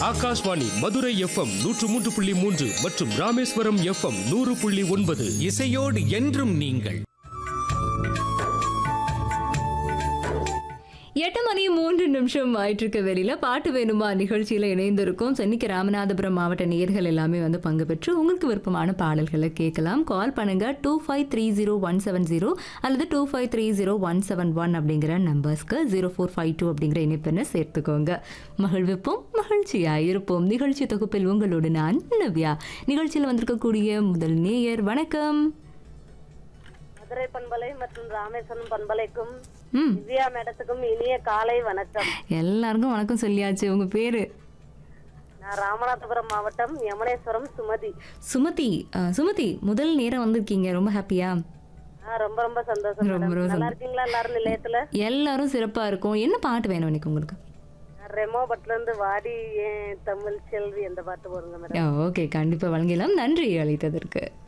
Akashvani Madurai FM நூற்று மூன்று புள்ளி மூன்று மற்றும் ராமேஸ்வரம் எஃப்எம் நூறு புள்ளி ஒன்பது இசையோடு என்றும் நீங்கள் எட்டு மணி மூன்று நிமிஷம் ஆயிட்டு இருக்க வெளியில பாட்டு வேணுமா நிகழ்ச்சியில இணைந்திருக்கும் சென்னிக்கு ராமநாதபுரம் மாவட்ட நேர்கள் எல்லாமே வந்து பங்கு பெற்று உங்களுக்கு விருப்பமான பாடல்களை கேட்கலாம் கால் பண்ணுங்க two five three zero one seven zero அல்லது two five three zero one seven one அப்படிங்கிற நம்பர்ஸ்க்கு ஜீரோ ஃபோர் ஃபைவ் டூ அப்படிங்கிற இணைப்பெண்ணை சேர்த்துக்கோங்க மகிழ்விப்போம் மகிழ்ச்சியா இருப்போம் நிகழ்ச்சி தொகுப்பில் உங்களோடு நான் நவ்யா நிகழ்ச்சியில் வந்திருக்கக்கூடிய முதல் நேயர் வணக்கம் மதுரை பண்பலை மற்றும் ராமேஸ்வரம் பண்பலைக்கும் ம் திவ்யா மேடத்துக்கும் இனிய காலை வணக்கம் எல்லாருக்கும் வணக்கம் சொல்லியாச்சு உங்க பேரு நான் ராமநாதபுரம் மாவட்டம் யமுனேஸ்வரம் சுமதி சுமதி அஹ், சுமதி முதல் நேரம் வந்திருக்கீங்க ரொம்ப ஹாப்பியா ஆ, ரொம்ப ரொம்ப சந்தோஷம் ரொம்ப மேடம். ரொம்ப நல்லா இருக்கீங்களா எல்லாரும் நிலையத்துல எல்லாரும் சிறப்பா இருக்கும் என்ன பாட்டு வேணும் இன்னைக்கு உங்களுக்கு நான் ரெமோ பட்ல இருந்து வாடி ஏன் தமிழ் செல்வி அந்த பாட்டு போடுங்க மேடம் ஓகே கண்டிப்பா வழங்கிடலாம் நன்றி அழைத்ததற்கு